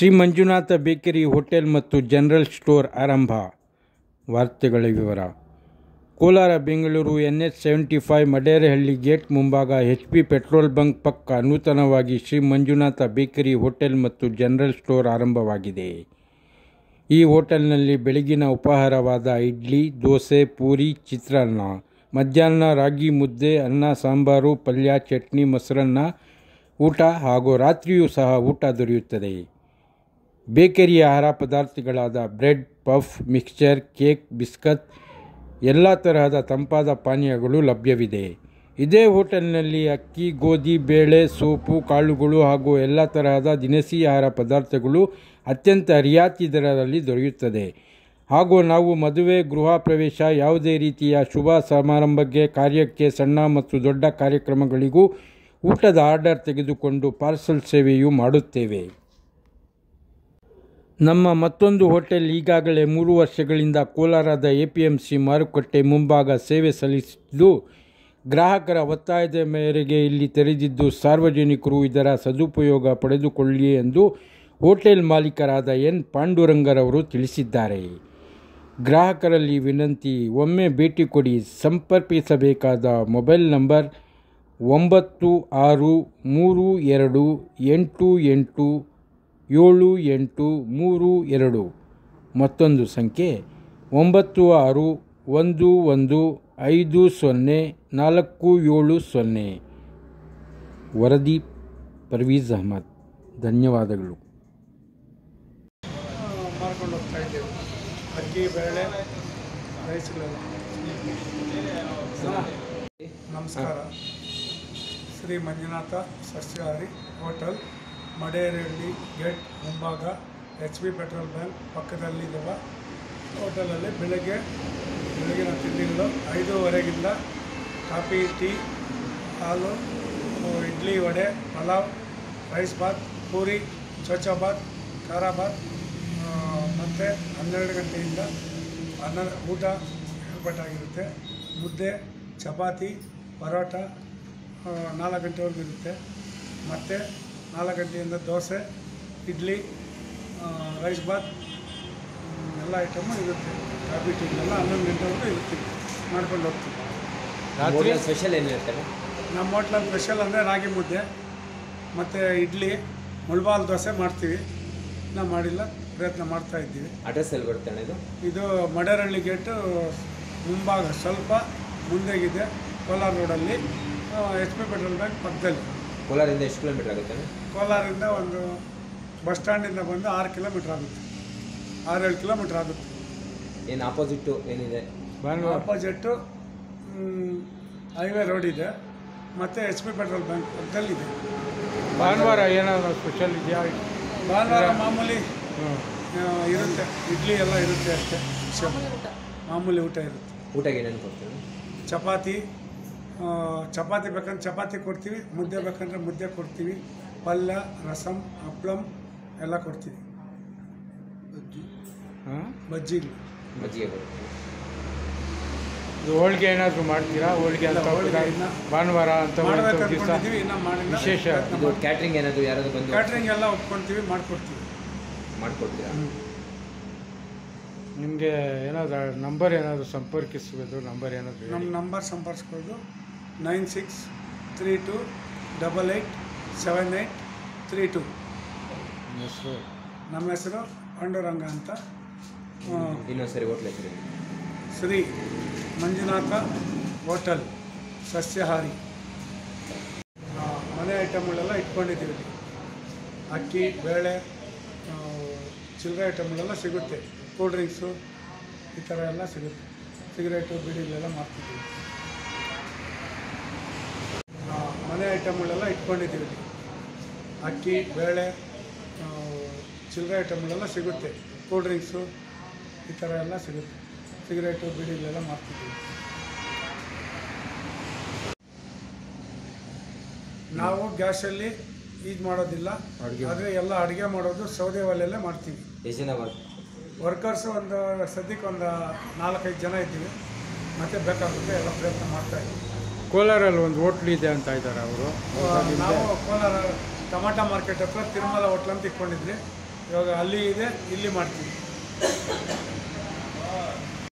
Shri Manjunatha bakery hotel ಮತ್ತು general store ಆರಂಭ ವಾರ್ತೆಗಳ ವಿವರ Kolar Bengaluru N H seventy five Maderahalli gate ಮುಂಭಾಗ ಎಚ್ ಪಿ ಪೆಟ್ರೋಲ್ ಬಂಕ್ ಪಕ್ಕ ನೂತನವಾಗಿ ಶ್ರೀ ಮಂಜುನಾಥ ಬೇಕರಿ ಹೋಟೆಲ್ ಮತ್ತು ಜನರಲ್ ಸ್ಟೋರ್ ಆರಂಭವಾಗಿದೆ ಈ ಹೋಟೆಲ್ನಲ್ಲಿ ಬೆಳಗಿನ ಉಪಹಾರವಾದ ಇಡ್ಲಿ ದೋಸೆ ಪೂರಿ ಚಿತ್ರಾನ್ನ ಮಧ್ಯಾಹ್ನ ರಾಗಿ ಮುದ್ದೆ ಅನ್ನ ಸಾಂಬಾರು ಪಲ್ಯ ಚಟ್ನಿ ಮೊಸರನ್ನ ಊಟ ಹಾಗೂ ರಾತ್ರಿಯೂ ಸಹ ಊಟ ದೊರೆಯುತ್ತದೆ ಬೇಕರಿಯ ಆಹಾರ ಪದಾರ್ಥಗಳಾದ bread puff mixture cake biscuit ಎಲ್ಲ ತರಹದ ತಂಪಾದ ಪಾನೀಯಗಳು ಲಭ್ಯವಿದೆ ಇದೇ ಹೋಟೆಲ್ನಲ್ಲಿ ಅಕ್ಕಿ ಗೋಧಿ ಬೇಳೆ ಸೋಪು ಕಾಳುಗಳು ಹಾಗೂ ಎಲ್ಲ ತರಹದ ದಿನಸಿ ಆಹಾರ ಪದಾರ್ಥಗಳು ಅತ್ಯಂತ ರಿಯಾಯಿತಿ ದರದಲ್ಲಿ ದೊರೆಯುತ್ತದೆ ಹಾಗೂ ನಾವು ಮದುವೆ ಗೃಹ ಪ್ರವೇಶ ಯಾವುದೇ ರೀತಿಯ ಶುಭ ಸಮಾರಂಭಕ್ಕೆ ಕಾರ್ಯಕ್ಕೆ ಸಣ್ಣ ಮತ್ತು ದೊಡ್ಡ ಕಾರ್ಯಕ್ರಮಗಳಿಗೂ ಊಟದ ಆರ್ಡರ್ ತೆಗೆದುಕೊಂಡು ಪಾರ್ಸಲ್ ಸೇವೆಯೂ ಮಾಡುತ್ತೇವೆ ನಮ್ಮ ಮತ್ತೊಂದು ಹೋಟೆಲ್ ಈಗಾಗಲೇ ಮೂರು ವರ್ಷಗಳಿಂದ ಕೋಲಾರದ ಎ ಪಿ ಎಂ ಸಿ ಮಾರುಕಟ್ಟೆ ಮುಂಭಾಗ ಸೇವೆ ಸಲ್ಲಿಸಿದ್ದು ಗ್ರಾಹಕರ ಒತ್ತಾಯದ ಮೇರೆಗೆ ಇಲ್ಲಿ ತೆರೆದಿದ್ದು ಸಾರ್ವಜನಿಕರು ಇದರ ಸದುಪಯೋಗ ಪಡೆದುಕೊಳ್ಳಿ ಎಂದು ಹೋಟೆಲ್ ಮಾಲೀಕರಾದ ಎನ್ ಪಾಂಡುರಂಗರವರು ತಿಳಿಸಿದ್ದಾರೆ ಗ್ರಾಹಕರಲ್ಲಿ ವಿನಂತಿ ಒಮ್ಮೆ ಭೇಟಿ ಕೊಡಿ ಸಂಪರ್ಕಿಸಬೇಕಾದ ಮೊಬೈಲ್ ನಂಬರ್ ಒಂಬತ್ತು ಆರು ಮೂರು ಎರಡು ಎಂಟು ಎಂಟು ಏಳು ಎಂಟು ಮೂರು ಎರಡು ಮತ್ತೊಂದು ಸಂಖ್ಯೆ ಒಂಬತ್ತು ಆರು ಒಂದು ಒಂದು ಐದು ಸೊನ್ನೆ ನಾಲ್ಕು ಏಳು ಸೊನ್ನೆ ವರದಿ ಪರ್ವೀಜ್ ಅಹಮದ್ ಧನ್ಯವಾದಗಳು ಮಾರ್ಕೊಂಡು ಹೋಗ್ತಾ ಇದ್ದೇವೆ ಅಕ್ಕಿ ಬೇಳೆ ರೈಸ್ಗಳೆಲ್ಲ ನಮಸ್ಕಾರ ಶ್ರೀ ಮಂಜುನಾಥ ಸಸ್ಯಾಹಾರಿ ಹೋಟೆಲ್ ಮಡೇರಹಳ್ಳಿ ಗೇಟ್ ಮುಂಭಾಗ ಎಚ್ ಬಿ ಪೆಟ್ರೋಲ್ ಬ್ಯಾಂಕ್ ಪಕ್ಕದಲ್ಲಿರುವ ಹೋಟೆಲಲ್ಲಿ ಬೆಳಗ್ಗೆ ಬೆಳಗಿನ ತಿಂಡಿಗಳು ಐದೂವರೆಗಿಂದ ಕಾಫಿ ಟೀ ಹಾಲು ಇಡ್ಲಿ ವಡೆ ಪಲಾವ್ ರೈಸ್ ಬಾತ್ ಪೂರಿ ಚೋಚಾ ಖಾರ ಬಾತ್ ಮತ್ತು ಹನ್ನೆರಡು ಗಂಟೆಯಿಂದ ಅನ್ನ ಊಟ ಏರ್ಪಾಟಾಗಿರುತ್ತೆ ಮುದ್ದೆ ಚಪಾತಿ ಪರೋಟ ಆ, ನಾಲ್ಕು ಗಂಟೆವರೆಗೂ ಇರುತ್ತೆ ಮತ್ತು ನಾಲ್ಕು ಗಂಟೆಯಿಂದ ದೋಸೆ ಇಡ್ಲಿ ಆ, ರೈಸ್ ಬಾತ್ ಹ್ಮ್, ಎಲ್ಲ ಐಟಮು ಇರುತ್ತೆ ಕಾಫಿ ಟೀ ಎಲ್ಲ ಹನ್ನೊಂದು ಗಂಟೆವರೆಗೂ ಇರ್ತೀವಿ ಮಾಡ್ಕೊಂಡು ಹೋಗ್ತೀವಿ ರಾತ್ರಿ ಸ್ಪೆಷಲ್ ಏನಿರ್ತಾರೆ ನಮ್ಮ ಹೋಟ್ಲಲ್ಲಿ ಸ್ಪೆಷಲ್ ಅಂದರೆ ರಾಗಿ ಮುದ್ದೆ ಮತ್ತು ಇಡ್ಲಿ ಮುಳ್ಬಾಲ್ ದೋಸೆ ಮಾಡ್ತೀವಿ ಇನ್ನೂ ಮಾಡಿಲ್ಲ ಪ್ರಯತ್ನ ಮಾಡ್ತಾ ಇದ್ದೀವಿ ಅಡ್ರೆಸ್ ಎಲ್ಲಿ ಬರುತ್ತೆ ಅಣ್ಣ ಇದು ಇದು ಮಡೇರಹಳ್ಳಿ ಗೇಟು ಮುಂಭಾಗ ಸ್ವಲ್ಪ ಮುಂದೆಗಿದೆ ಕೋಲಾರ ರೋಡಲ್ಲಿ ಎಚ್ ಪಿ ಪೆಟ್ರೋಲ್ ಬ್ಯಾಂಕ್ ಪಕ್ಕದಲ್ಲಿ ಕೋಲಾರಿಂದ ಎಷ್ಟು ಕಿಲೋಮೀಟರ್ ಆಗುತ್ತೆ ಅಣ್ಣ ಕೋಲಾರಿಂದ ಒಂದು ಬಸ್ ಸ್ಟ್ಯಾಂಡಿಂದ ಬಂದು ಆರು ಕಿಲೋಮೀಟ್ರ್ ಆಗುತ್ತೆ ಆರೇಳು ಕಿಲೋಮೀಟ್ರ್ ಆಗುತ್ತೆ ಏನು ಆಪೋಸಿಟ್ಟು ಏನಿದೆ ಭಾನುವಾರ ಆಪೋಸಿಟ್ಟು ಹೈವೇ ರೋಡ್ ಇದೆ ಮತ್ತು ಎಚ್ ಪಿ ಪೆಟ್ರೋಲ್ ಬ್ಯಾಂಕ್ ಪಕ್ಕದಲ್ಲಿದೆ ಭಾನುವಾರ ಏನಾದರೂ ಸ್ಪೆಷಲ್ ಇದೆಯಾ ಭಾನುವಾರ ಮಾಮೂಲಿ ಹ್ಞೂ ಆ, ಇರುತ್ತೆ ಇಡ್ಲಿ ಎಲ್ಲ ಇರುತ್ತೆ ಅಷ್ಟೇ ಶ- ಮಾಮೂಲಿ ಊಟ ಇರುತ್ತೆ ಊಟಕ್ಕೆ ಏನೇನು ಕೊಡ್ತೀವಿ ಚಪಾತಿ ಆ, ಚಪಾತಿ ಬೇಕಂದ್ರೆ ಚಪಾತಿ ಕೊಡ್ತೀವಿ ಮುದ್ದೆ ಬೇಕಂದ್ರೆ ಮುದ್ದೆ ಕೊಡ್ತೀವಿ ಪಲ್ಯ ರಸಮ್ ಹಪ್ಳಮ್ ಎಲ್ಲ ಕೊಡ್ತೀವಿ ಹಾಂ ಬಜ್ಜಿಗಳು ಮಜ್ಜಿಗೆ ಕೊಡ್ತೀವಿ ಇದು ಹೋಳಿಗೆ ಏನಾದರೂ ಮಾಡ್ತೀರಾ ಹೋಳಿಗೆ ಅಂತ ಇಲ್ಲ, ಹೋಳಿಗೆ ಹೋದಾಗ ಇನ್ನ ಭಾನುವಾರ ಅಂತ ಮಾಡ್ಬೇಕು ದಿವಸ ಅನ್ಕೊಂಡಿದ್ದೀವಿ ಇನ್ನೂ ಮಾಡಿಲ್ಲ ವಿಶೇಷ. ಇದು ಕ್ಯಾಟ್ರಿಂಗ್ ಏನಾದರೂ ಯಾರಾದರೂ ಬಂದು ಕ್ಯಾಟ್ರಿಂಗ್ ಎಲ್ಲ ಒಪ್ಕೊಳ್ತೀವಿ ಮಾಡ್ಕೊಡ್ತೀವಿ ಮಾಡಿಕೊಡ್ತೀರಾ ನಿಮಗೆ ಏನಾದರೂ ನಂಬರ್ ಏನಾದರೂ ಸಂಪರ್ಕಿಸಬೇಕು ನಂಬರ್ ಏನಾದರೂ ನಮ್ಮ ನಂಬರ್ ಸಂಪರ್ಸ್ಬೋದು nine six three two double eight seven eight three two ಹೆಸರು ನಮ್ಮ ಹೆಸರು ಪಾಂಡುರಂಗ ಅಂತ ಆ, ಇನ್ನೊಂದು ಸರಿ ಹೋಟ್ಲ್ ಹೆಸರು ಶ್ರೀ ಮಂಜುನಾಥ ಹೋಟೆಲ್ ಸಸ್ಯಾಹಾರಿ ಆ, ಮನೆ ಐಟಮ್ಗಳೆಲ್ಲ ಇಟ್ಕೊಂಡಿದ್ದೀವಿ ಇಲ್ಲಿ. ಅಕ್ಕಿ ಬೇಳೆ ಆ, ಚಿಲ್ಲರೆ ಐಟಮ್ಗಳೆಲ್ಲ ಸಿಗುತ್ತೆ ಕೂಲ್ ಡ್ರಿಂಕ್ಸು ಈ ಥರ ಎಲ್ಲ ಸಿಗುತ್ತೆ ಸಿಗರೇಟು ಬೀಡಿಗಳೆಲ್ಲ ಮಾಡ್ತಿದ್ದೀವಿ ಆ, ಮನೆ ಐಟಮ್ಗಳೆಲ್ಲ ಇಟ್ಕೊಂಡಿದ್ದೀವಿ ಇಲ್ಲಿ. ಅಕ್ಕಿ ಬೇಳೆ ಆ, ಚಿಲ್ಲರೆ ಐಟಮ್ಗಳೆಲ್ಲ ಸಿಗುತ್ತೆ ಕೂಲ್ ಡ್ರಿಂಕ್ಸು ಈ ಥರ ಎಲ್ಲ ಸಿಗುತ್ತೆ ಸಿಗರೇಟು ಬೀಡಿಗಳೆಲ್ಲ ಮಾಡ್ತಿದ್ದೀವಿ ನಾವು ಗ್ಯಾಸಲ್ಲಿ ಇದು ಮಾಡೋದಿಲ್ಲ ಅಡ್ಗೆ ಆದರೆ ಎಲ್ಲ ಅಡುಗೆ ಮಾಡೋದು ಸೌದೆ ಒಲೆಯಲ್ಲೇ ಮಾಡ್ತೀವಿ ಎಷ್ಟು ಜನ ಬರ್ತಾರೆ ವರ್ಕರ್ಸ್ ಒಂದು ಸದ್ಯಕ್ಕೆ ಒಂದು ನಾಲ್ಕೈದು ಜನ ಇದ್ದೀವಿ ಮತ್ತೆ ಬೇಕಾಗುತ್ತೆ ಎಲ್ಲ ಪ್ರಯತ್ನ ಮಾಡ್ತಾ ಇದ್ದೀವಿ ಕೋಲಾರಲ್ಲಿ ಒಂದು ಹೋಟ್ಲ್ ಇದೆ ಅಂತ ಇದ್ದಾರೆ ಅವರು ನಾವು ಕೋಲಾರ ಟಮಾಟ ಮಾರ್ಕೆಟ್ ಹತ್ರ ತಿರುಮಲ ಹೋಟ್ಲ್ ಅಂತ ಇಟ್ಕೊಂಡಿದ್ವಿ ಇವಾಗ ಅಲ್ಲಿ ಇದೆ ಇಲ್ಲಿ ಮಾಡ್ತೀವಿ